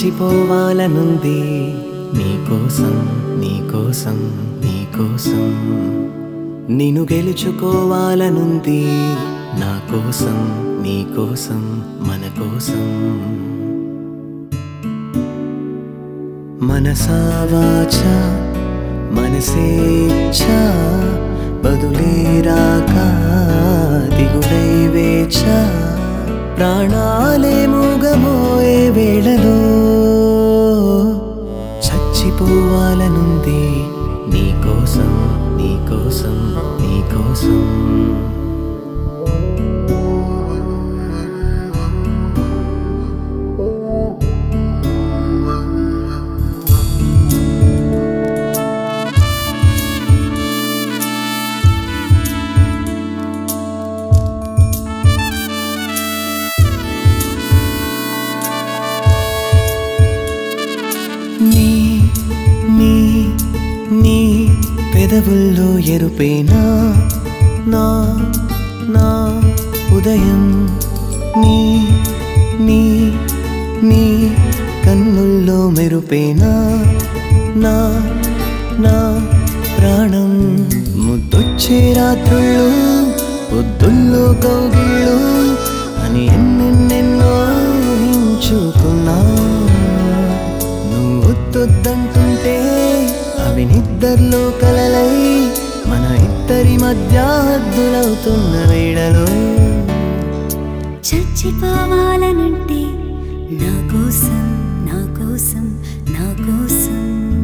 చచ్చిపోవాలనుంది నీకోసం నీకోసం నీకోసం నిన్ను గెలుచుకోవాలనుంది నా కోసం నీకోసం మన కోసం మనసా వాచ మనసేచ్ఛ బదులే రాక దిగులై వేచ ప్రాణాలే మూగబోయే వేళలో చచ్చిపోవాలనుంది నీకోసం నీకోసం నీకోసం నీ నీ నీ పెదవుల్లో ఎరుపేనా నా నా ఉదయం నీ నీ నీ కన్నుల్లో మెరుపేనా నా నా ప్రాణం ముద్దొచ్చే రాత్రుళ్ళు పొద్దుల్లో కౌగిళ్ళు అని ఎన్నెన్నెన్నో ఊహించుకున్నా నువ్వు వద్దొద్దంటుంటే అవి నిద్దర్లో కలలై మన ఇద్దరి మధ్య హద్దులవుతున్న వేళలో చచ్చిపోవాలనంటే నా కోసం నా కోసం నా కోసం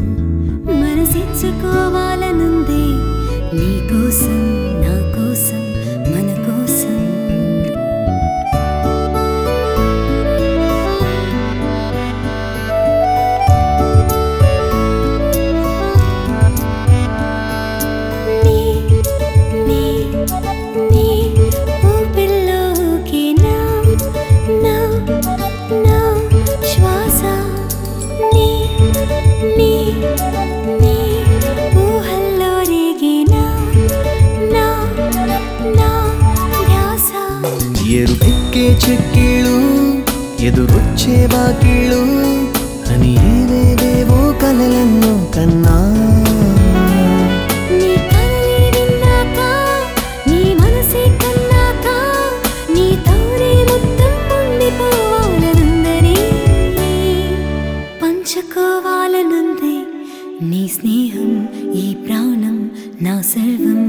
మనసిచ్చుకోవాలనుంది నీ కోసం నా కోసం మన కోసం నీ నీ నీ ఊపిరిలోకి నా నా నా శ్వాస నీ నీ నీ ఊహల్లో రేగిన నా నా ధ్యాస ఎరుపెక్కే చెక్కిళ్ళు ఎదురొచ్చే బాకీళ్ళు అని ఏవేవేవో కలలెన్నో కన్నా నీ కలలే విన్నాక నీ మనసే కన్నాక నీ తోడే మొత్తం ఉండిపోవాలనుందని పంచుకోవాలనుంది నీ స్నేహం ఈ ప్రాణం నా సర్వం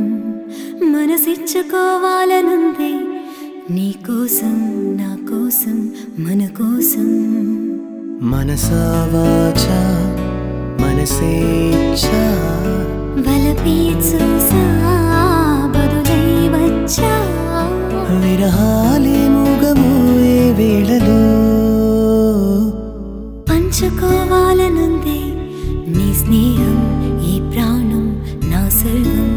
మనసిచ్చుకోవాలనుంది నీ కోసం నా కోసం మన కోసం మనసా వాచ మనసేచ్ఛ వలపే చూసా బదులై వచ్చా విరహాలే మూగబోయే వేళలో పంచుకోవాలనుంది నీ స్నేహం ఈ ప్రాణం నా సర్వం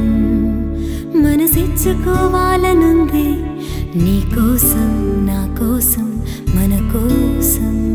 మనసిచ్చుకోవాలనుంది నీ కోసం నా కోసం మన కోసం